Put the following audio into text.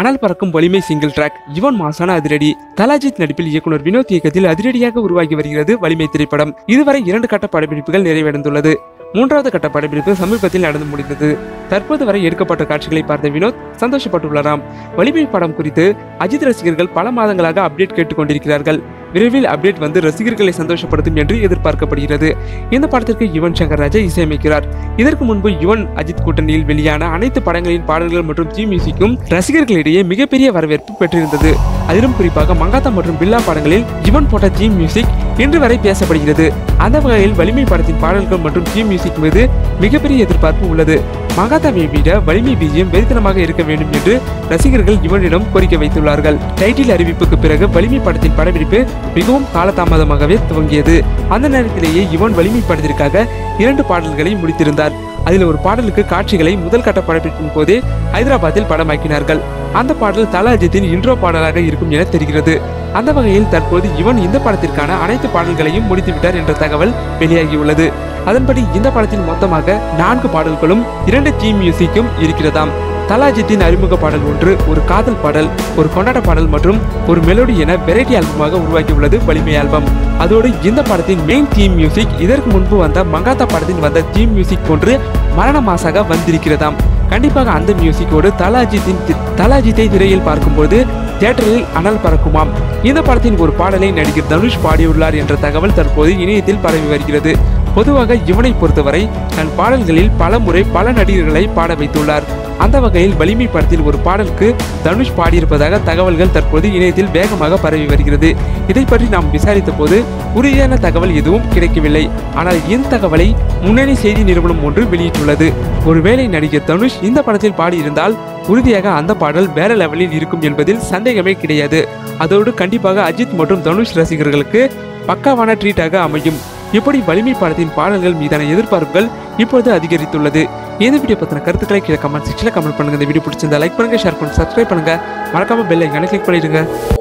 அனல் பறக்கும் வலிமை சிங்கிள் ட்ராக் யுவன் மாசான அதிரடி தலாஜித் நடிப்பில் இயக்குனர் வினோத் இயக்கத்தில் அதிரடியாக உருவாகி வருகிறது வலிமை திரைப்படம் இதுவரை இரண்டு கட்ட படப்பிடிப்புகள் நிறைவடைந்துள்ளது மூன்றாவது கட்ட படப்பிடிப்பு சமீபத்தில் நடந்து முடிந்தது தற்போது வரை எடுக்கப்பட்ட காட்சிகளை பார்த்த வினோத் சந்தோஷப்பட்டுள்ளாராம் வலிமை படம் குறித்து அஜித் ரசிகர்கள் பல மாதங்களாக அப்டேட் கேட்டுக்கொண்டிருக்கிறார்கள் விரைவில் அப்டேட் வந்து ரசிகர்களை சந்தோஷப்படுத்தும் என்று எதிர்பார்க்கப்படுகிறது இந்த படத்திற்கு யுவன் சங்கர் ராஜா இசையமைக்கிறார் இதற்கு முன்பு யுவன் அஜித் கூட்டணியில் வெளியான அனைத்து படங்களின் பாடல்கள் மற்றும் ஜி மியூசிக்கும் ரசிகர்களிடையே மிகப்பெரிய வரவேற்பு பெற்றிருந்தது அதிலும் குறிப்பாக மங்காத்தா மற்றும் பில்லா படங்களில் யுவன் போட்ட ஜி மியூசிக் இன்று வரை பேசப்படுகிறது அந்த வகையில் வலிமை படத்தின் பாடல்கள் மற்றும் ஜி மியூசிக் மீது மிகப்பெரிய எதிர்பார்ப்பு உள்ளது மகாதாவை விட வலிமை பிஜிஎம் வெறித்தனமாக இருக்க வேண்டும் என்று ரசிகர்கள் யுவனிடம் கோரிக்கை வைத்துள்ளார்கள் டைட்டில் அறிவிப்புக்கு பிறகு வலிமை படத்தின் படப்பிடிப்பு மிகவும் காலதாமதமாகவே துவங்கியது அந்த நேரத்திலேயே யுவன் வலிமை படத்திற்காக இரண்டு பாடல்களை முடித்திருந்தார் அதில் ஒரு பாடலுக்கு காட்சிகளை முதல் கட்ட படப்பிடிப்பின் போதே ஹைதராபாத்தில் படமாக்கினார்கள் அந்த பாடல் தல அஜித்தின் இன்ட்ரோ பாடலாக இருக்கும் என தெரிகிறது அந்த வகையில் தற்போது இவன் இந்த படத்திற்கான அனைத்து பாடல்களையும் முடித்துவிட்டார் என்ற தகவல் வெளியாகியுள்ளது அதன்படி இந்த படத்தில் மொத்தமாக நான்கு பாடல்களும் இரண்டு தீம் மியூசிக்கும் இருக்கிறதாம் தலாஜித்தின் அறிமுக பாடல் ஒன்று ஒரு காதல் பாடல் ஒரு கொண்டாட்ட பாடல் மற்றும் ஒரு மெலோடி என வெரைட்டி ஆல்பமாக உருவாக்கியுள்ளது வலிமை ஆல்பம் அதோடு இந்த படத்தின் மெயின் தீம் மியூசிக் இதற்கு முன்பு வந்த மங்காத்தா படத்தின் வந்த தீம் மியூசிக் போன்று மரண மாசாக வந்திருக்கிறதாம் கண்டிப்பாக அந்த மியூசிக்கோடு தலாஜித்தின் தி- தலாஜித்தை திரையில் பார்க்கும்போது தியேட்டரில் அனல் பறக்குமாம் இந்த படத்தின் ஒரு பாடலை நடிகர் தனுஷ் பாடியுள்ளார் என்ற தகவல் தற்போது இணையத்தில் பரவி வருகிறது பொதுவாக இவனை பொறுத்தவரை தன் பாடல்களில் பல முறை பல நடிகர்களை பாட வைத்துள்ளார் அந்த வகையில் வலிமை படத்தில் ஒரு பாடலுக்கு தனுஷ் பாடியிருப்பதாக தகவல்கள் தற்போது இணையத்தில் வேகமாக பரவி வருகிறது இதை பற்றி நாம் விசாரித்த போது உறுதியான தகவல் எதுவும் கிடைக்கவில்லை ஆனால் இந்த தகவலை முன்னணி செய்தி நிறுவனம் ஒன்று வெளியிட்டுள்ளது ஒருவேளை நடிகர் தனுஷ் இந்த படத்தில் பாடியிருந்தால் உறுதியாக அந்த பாடல் வேற லெவலில் இருக்கும் என்பதில் சந்தேகமே கிடையாது அதோடு கண்டிப்பாக அஜித் மற்றும் தனுஷ் ரசிகர்களுக்கு பக்காவான ட்ரீட்டாக அமையும் இப்படி வலிமை படத்தின் பாடல்கள் மீதான எதிர்பார்ப்புகள் இப்பொழுது அதிகரித்துள்ளது இந்த வீடியோ பத்தின கருத்துக்களை கீழே கமெண்ட் செக்ஷனில் கமெண்ட் பண்ணுங்க இந்த வீடியோ பிடிச்சிருந்தா லைக் பண்ணுங்க ஷேர் பண்ணுங்க சப்ஸ்கிரைப் பண்ணுங்க மறக்காம பெல் ஐக்கானை கிளிக் பண்ணிடுங்க